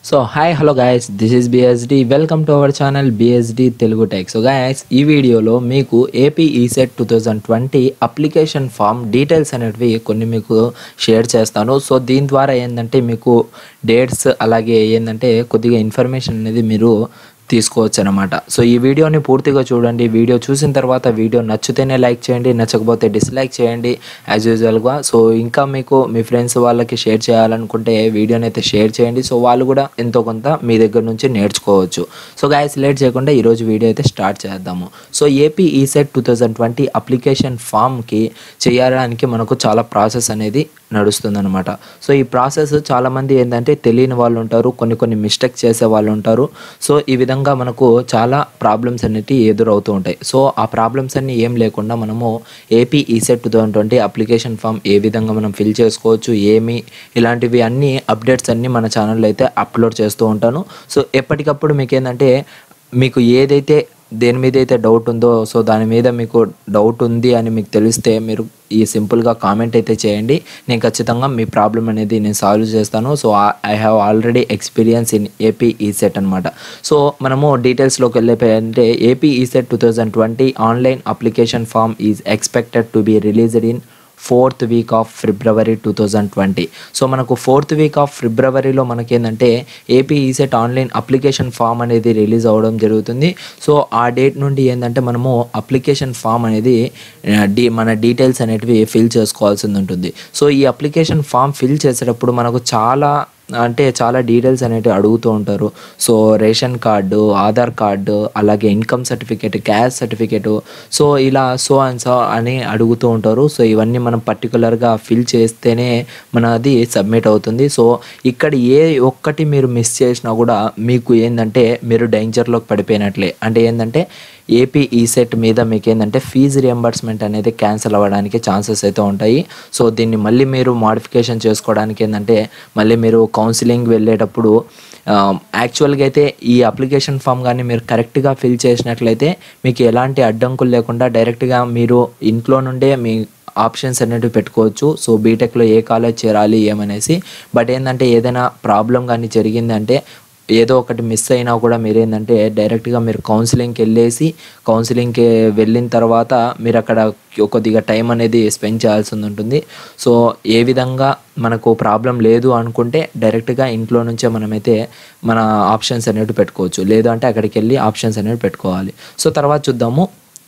so hi hello guys this is BSD welcome to our channel BSD Telugu tech so guys ఈ వీడియోలో మీకు AP ECET two thousand twenty application form details అనేటివి కొన్ని మీకు share చేస్తాను so దీని ద్వారా ఏంటంటే మీకు డేట్స్ అలాగే ఏంటంటే కొద్దిగా ఇన్ఫర్మేషన్ అనేది మీరు తీసుకోవచ్చు అనమాట సో ఈ వీడియోని పూర్తిగా చూడండి వీడియో చూసిన తర్వాత వీడియో నచ్చితేనే లైక్ చేయండి నచ్చకపోతే డిస్లైక్ చేయండి యాజ్ యూజువల్గా సో ఇంకా మీకు మీ ఫ్రెండ్స్ వాళ్ళకి షేర్ చేయాలనుకుంటే వీడియోని అయితే షేర్ చేయండి సో వాళ్ళు కూడా ఎంతో కొంత మీ దగ్గర నుంచి నేర్చుకోవచ్చు సో గాయస్ లేట్ చేయకుండా ఈరోజు వీడియో అయితే స్టార్ట్ చేద్దాము so AP ECET two thousand twenty application ఫామ్కి చేయడానికి మనకు చాలా ప్రాసెస్ అనేది నడుస్తుందన్నమాట సో ఈ ప్రాసెస్ చాలామంది ఏంటంటే తెలియని వాళ్ళు ఉంటారు కొన్ని కొన్ని మిస్టేక్ చేసే వాళ్ళు ఉంటారు సో ఈ విధంగా మనకు చాలా ప్రాబ్లమ్స్ అనేవి ఎదురవుతూ ఉంటాయి సో ఆ ప్రాబ్లమ్స్ అన్ని ఏం లేకుండా మనము AP ECET two thousand twenty application form ఏ విధంగా మనం ఫిల్ చేసుకోవచ్చు ఏమి ఇలాంటివి అన్ని అప్డేట్స్ అన్ని మన ఛానల్లో అయితే అప్లోడ్ చేస్తూ ఉంటాను సో ఎప్పటికప్పుడు మీకు ఏంటంటే మీకు ఏదైతే దేని మీద అయితే డౌట్ ఉందో సో దాని మీద మీకు డౌట్ ఉంది అని మీకు తెలిస్తే మీరు ఈ సింపుల్గా కామెంట్ అయితే చేయండి నేను ఖచ్చితంగా మీ ప్రాబ్లం అనేది నేను సాల్వ్ చేస్తాను so I have already experience in AP ECET అనమాట సో మనము డీటెయిల్స్లోకి వెళ్ళిపోయారంటే AP ECET two thousand twenty online application form is expected to be released in fourth week of February two thousand twenty so మనకు fourth week of ఫిబ్రవరిలో మనకేంటంటే AP ECET online application form అనేది release అవ్వడం జరుగుతుంది so ఆ date నుండి ఏంటంటే మనము అప్లికేషన్ ఫామ్ అనేది ఆ, డీ మన డీటెయిల్స్ అనేటివి ఫిల్ చేసుకోవాల్సి ఉంటుంది సో ఈ అప్లికేషన్ ఫామ్ ఫిల్ చేసేటప్పుడు మనకు చాలా అంటే చాలా డీటెయిల్స్ అనేవి అడుగుతూ ఉంటారు so ration card Aadhaar card అలాగే income certificate caste certificate so ఇలా సో అండ్ సో అని అడుగుతూ ఉంటారు సో ఇవన్నీ మనం పర్టికులర్గా ఫిల్ చేస్తేనే మనది సబ్మిట్ అవుతుంది సో ఇక్కడ ఏ ఒక్కటి మీరు మిస్ చేసినా కూడా మీకు ఏంటంటే మీరు డేంజర్లోకి పడిపోయినట్లే అంటే ఏంటంటే ఏపీ ఈసెట్ మీద మీకు ఏంటంటే ఫీజు రియంబర్స్మెంట్ అనేది క్యాన్సిల్ అవ్వడానికి ఛాన్సెస్ అయితే ఉంటాయి సో దీన్ని మళ్ళీ మీరు మాడిఫికేషన్ చేసుకోవడానికి ఏంటంటే మళ్ళీ మీరు కౌన్సిలింగ్ వెళ్ళేటప్పుడు యాక్చువల్గా అయితే ఈ అప్లికేషన్ ఫామ్ కానీ మీరు కరెక్ట్గా ఫిల్ చేసినట్లయితే మీకు ఎలాంటి అడ్డంకులు లేకుండా డైరెక్ట్గా మీరు ఇంట్లో నుండే మీ ఆప్షన్స్ అనేటివి పెట్టుకోవచ్చు సో బీటెక్లో ఏ కాలేజ్ చేరాలి ఏమనేసి బట్ ఏంటంటే ఏదైనా ప్రాబ్లం కానీ జరిగిందంటే ఏదో ఒకటి మిస్ అయినా కూడా మీరు ఏంటంటే డైరెక్ట్గా మీరు కౌన్సిలింగ్కి వెళ్ళేసి కౌన్సిలింగ్కి వెళ్ళిన తర్వాత మీరు అక్కడ కొద్దిగా టైం అనేది స్పెండ్ చేయాల్సి ఉంటుంది సో ఏ విధంగా మనకు ప్రాబ్లం లేదు అనుకుంటే డైరెక్ట్గా ఇంట్లో నుంచే మనమైతే మన ఆప్షన్స్ అనేవి పెట్టుకోవచ్చు లేదు అంటే అక్కడికి వెళ్ళి ఆప్షన్స్ అనేవి పెట్టుకోవాలి సో తర్వాత చూద్దాము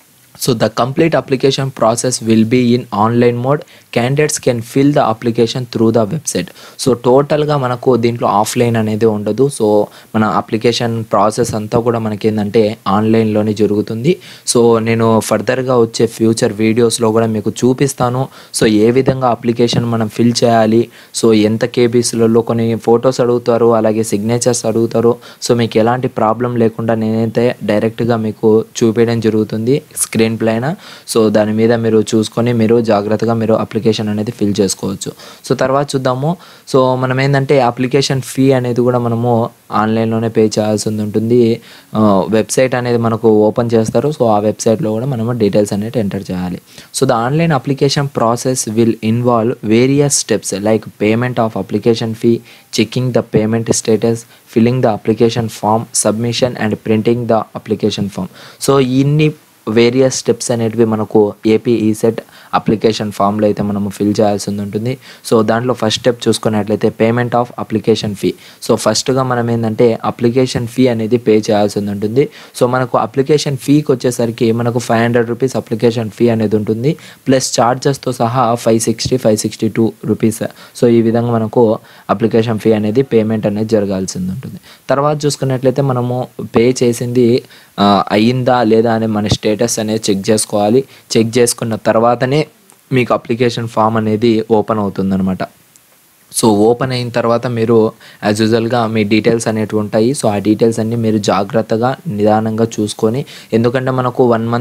so the complete application process will be in online mode candidates can fill the application through the website so టోటల్గా మనకు దీంట్లో ఆఫ్లైన్ అనేది ఉండదు సో మన అప్లికేషన్ ప్రాసెస్ అంతా కూడా మనకి ఏంటంటే ఆన్లైన్లోనే జరుగుతుంది సో నేను ఫర్దర్గా వచ్చే ఫ్యూచర్ వీడియోస్లో కూడా మీకు చూపిస్తాను సో ఏ విధంగా అప్లికేషన్ మనం ఫిల్ చేయాలి సో ఎంత కేబీస్లలో కొన్ని ఫొటోస్ అడుగుతారు అలాగే సిగ్నేచర్స్ అడుగుతారు సో మీకు ఎలాంటి ప్రాబ్లం లేకుండా నేనైతే డైరెక్ట్గా మీకు చూపించడం జరుగుతుంది స్క్రీన్ పైన సో దాని మీద మీరు చూసుకొని మీరు జాగ్రత్తగా మీరు అప్లికేషన్ అనేది ఫిల్ చేసుకోవచ్చు సో తర్వాత చూద్దాము సో మనం ఏంటంటే అప్లికేషన్ ఫీ అనేది కూడా మనము ఆన్లైన్లోనే పే చేయాల్సి ఉంటుంది వెబ్సైట్ అనేది మనకు ఓపెన్ చేస్తారు సో ఆ వెబ్సైట్లో కూడా మనము డీటెయిల్స్ అనేది ఎంటర్ చేయాలి so the online application process will involve various steps like payment of application fee checking the payment status filling the application form submission and printing the application form so ఇన్ని various steps అనేటివి మనకు AP ECET application ఫామ్లో అయితే మనము fill చేయాల్సి ఉంటుంది so దాంట్లో first step చూసుకున్నట్లయితే payment of application fee so ఫస్ట్గా మనం ఏంటంటే అప్లికేషన్ ఫీ అనేది పే చేయాల్సి ఉంటుంది సో మనకు అప్లికేషన్ ఫీకి వచ్చేసరికి మనకు five hundred rupees application fee అనేది ఉంటుంది ప్లస్ ఛార్జెస్తో సహా five sixty five sixty two rupees so ఈ విధంగా మనకు అప్లికేషన్ ఫీ అనేది పేమెంట్ అనేది జరగాల్సి ఉంటుంది తర్వాత చూసుకున్నట్లయితే మనము పే చేసింది ఆ, అయ్యిందా లేదా అనే మన స్టేటస్ అనేది చెక్ చేసుకోవాలి చెక్ చేసుకున్న తర్వాతనే మీకు అప్లికేషన్ ఫామ్ అనేది ఓపెన్ అవుతుందన్నమాట సో ఓపెన్ అయిన తర్వాత మీరు యాజ్ యూజువల్గా మీ డీటెయిల్స్ అనేటివి ఉంటాయి సో ఆ డీటెయిల్స్ అన్నీ మీరు జాగ్రత్తగా నిదానంగా చూసుకొని ఎందుకంటే మనకు వన్ మంత్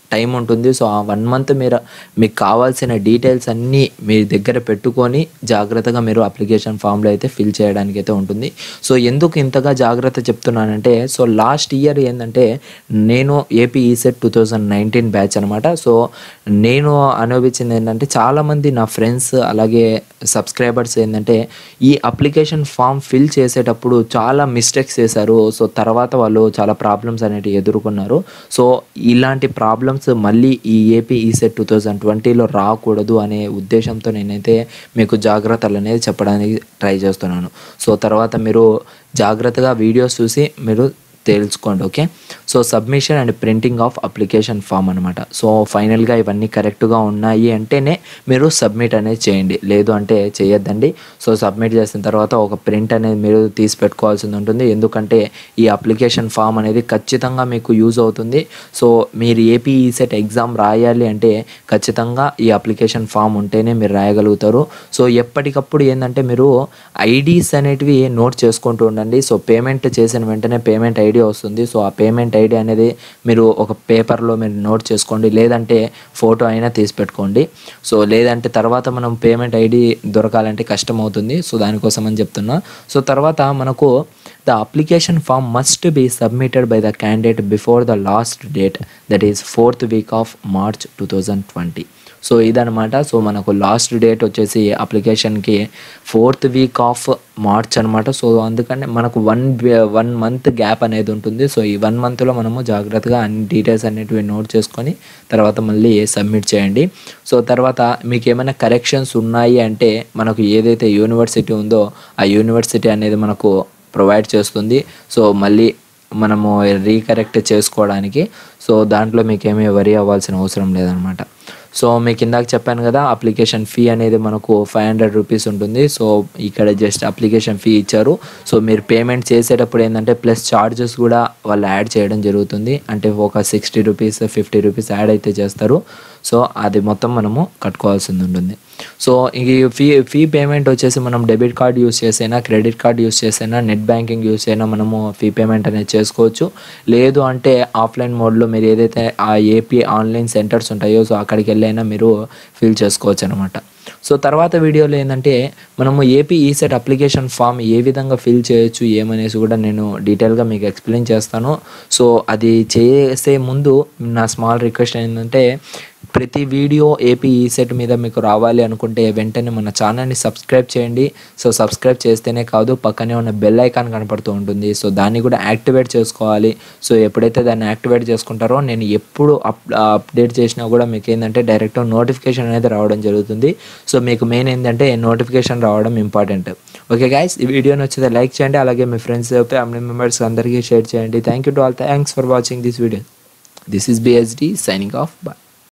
టైం ఉంటుంది సో ఆ వన్ మంత్ మీరు మీకు కావాల్సిన డీటెయిల్స్ అన్నీ మీ దగ్గర పెట్టుకొని జాగ్రత్తగా మీరు అప్లికేషన్ ఫామ్లో అయితే ఫిల్ చేయడానికి అయితే ఉంటుంది సో ఎందుకు ఇంతగా జాగ్రత్త చెప్తున్నానంటే సో లాస్ట్ ఇయర్ ఏంటంటే నేను AP ECET two thousand nineteen batch అనమాట సో నేను అనుభవించింది ఏంటంటే చాలామంది నా ఫ్రెండ్స్ అలాగే సబ్స్క్రైబర్స్ ఏంటంటే ఈ అప్లికేషన్ ఫామ్ ఫిల్ చేసేటప్పుడు చాలా మిస్టేక్స్ చేశారు సో తర్వాత వాళ్ళు చాలా ప్రాబ్లమ్స్ అనేవి ఎదుర్కొన్నారు సో ఇలాంటి ప్రాబ్లమ్స్ మళ్ళీ ఈ ఏపీ ఈసెట్ టూ థౌజండ్ ట్వంటీలో రాకూడదు అనే ఉద్దేశంతో నేనైతే మీకు జాగ్రత్తలు అనేది చెప్పడానికి ట్రై చేస్తున్నాను సో తర్వాత మీరు జాగ్రత్తగా వీడియోస్ చూసి మీరు తెలుసుకోండి okay so submission and printing of application form అనమాట సో ఫైనల్గా ఇవన్నీ కరెక్ట్గా ఉన్నాయి అంటేనే మీరు సబ్మిట్ అనేది చేయండి లేదు అంటే చేయొద్దండి సో సబ్మిట్ చేసిన తర్వాత ఒక ప్రింట్ అనేది మీరు తీసి పెట్టుకోవాల్సి ఉంటుంది ఎందుకంటే ఈ అప్లికేషన్ ఫామ్ అనేది ఖచ్చితంగా మీకు యూజ్ అవుతుంది సో మీరు ఏపీ ఈసెట్ ఎగ్జామ్ రాయాలి అంటే ఖచ్చితంగా ఈ అప్లికేషన్ ఫామ్ ఉంటేనే మీరు రాయగలుగుతారు సో ఎప్పటికప్పుడు ఏంటంటే మీరు ఐడీస్ అనేటివి నోట్ చేసుకుంటూ ఉండండి సో పేమెంట్ చేసిన వెంటనే పేమెంట్ ఐడి వస్తుంది సో ఆ పేమెంట్ ఐడి అనేది మీరు ఒక పేపర్లో మీరు నోట్ చేసుకోండి లేదంటే ఫోటో అయినా తీసి పెట్టుకోండి సో లేదంటే తర్వాత మనం పేమెంట్ ఐడి దొరకాలంటే కష్టం అవుతుంది సో దానికోసం అని చెప్తున్నా సో తర్వాత మనకు the application form must be submitted by the candidate before the last date that is fourth week of March two thousand twenty so ఇదనమాట సో మనకు లాస్ట్ డేట్ వచ్చేసి అప్లికేషన్కి ఫోర్త్ వీక్ ఆఫ్ మార్చ్ అనమాట so అందుకని మనకు one one month gap అనేది ఉంటుంది so ఈ వన్ మంత్లో మనము జాగ్రత్తగా అన్ని డీటెయిల్స్ అనేటివి నోట్ చేసుకొని తర్వాత మళ్ళీ సబ్మిట్ చేయండి సో తర్వాత మీకు ఏమైనా కరెక్షన్స్ ఉన్నాయి అంటే మనకు ఏదైతే యూనివర్సిటీ ఉందో ఆ యూనివర్సిటీ అనేది మనకు ప్రొవైడ్ చేస్తుంది సో మళ్ళీ మనము రీకరెక్ట్ చేసుకోవడానికి సో దాంట్లో మీకు ఏమీ వరి అవ్వాల్సిన అవసరం లేదనమాట సో మీకు ఇందాక చెప్పాను కదా అప్లికేషన్ ఫీ అనేది మనకు ఫైవ్ హండ్రెడ్ రూపీస్ ఉంటుంది సో ఇక్కడ జస్ట్ అప్లికేషన్ ఫీ ఇచ్చారు సో మీరు పేమెంట్ చేసేటప్పుడు ఏంటంటే ప్లస్ ఛార్జెస్ కూడా వాళ్ళు యాడ్ చేయడం జరుగుతుంది అంటే ఒక sixty rupees fifty rupees add అయితే చేస్తారు సో అది మొత్తం మనము కట్టుకోవాల్సింది ఉంటుంది సో ఈ ఫీ ఫీ పేమెంట్ వచ్చేసి మనం డెబిట్ కార్డ్ యూస్ చేసైనా క్రెడిట్ కార్డ్ యూస్ చేసైనా నెట్ బ్యాంకింగ్ యూస్ అయినా మనము ఫీ పేమెంట్ అనేది చేసుకోవచ్చు లేదు అంటే ఆఫ్లైన్ మోడ్లో మీరు ఏదైతే ఆ ఏపీ ఆన్లైన్ సెంటర్స్ ఉంటాయో సో అక్కడికి వెళ్ళైనా మీరు ఫిల్ చేసుకోవచ్చు అనమాట సో తర్వాత వీడియోలో ఏంటంటే మనము ఏపీ ఈసెట్ అప్లికేషన్ ఫామ్ ఏ విధంగా ఫిల్ చేయొచ్చు ఏమనేసి కూడా నేను డీటెయిల్గా మీకు ఎక్స్ప్లెయిన్ చేస్తాను సో అది చేసే ముందు నా స్మాల్ రిక్వెస్ట్ ఏంటంటే ప్రతి వీడియో ఏపీ ఈసెట్ మీద మీకు రావాలి అనుకుంటే వెంటనే మన ఛానల్ని సబ్స్క్రైబ్ చేయండి సో సబ్స్క్రైబ్ చేస్తేనే కాదు పక్కనే ఉన్న బెల్ ఐకాన్ కనపడుతూ ఉంటుంది సో దాన్ని కూడా యాక్టివేట్ చేసుకోవాలి సో ఎప్పుడైతే దాన్ని యాక్టివేట్ చేసుకుంటారో నేను ఎప్పుడు అప్ అప్డేట్ చేసినా కూడా మీకు ఏంటంటే డైరెక్ట్ నోటిఫికేషన్ అనేది రావడం జరుగుతుంది సో మీకు మెయిన్ ఏంటంటే నోటిఫికేషన్ రావడం ఇంపార్టెంట్ ఓకే గైస్ ఈ వీడియో నచ్చితే లైక్ చేయండి అలాగే మీ ఫ్రెండ్స్ ఫ్యామిలీ మెంబర్స్ అందరికీ షేర్ చేయండి thank you to all thanks for watching this video this is BSD signing off bye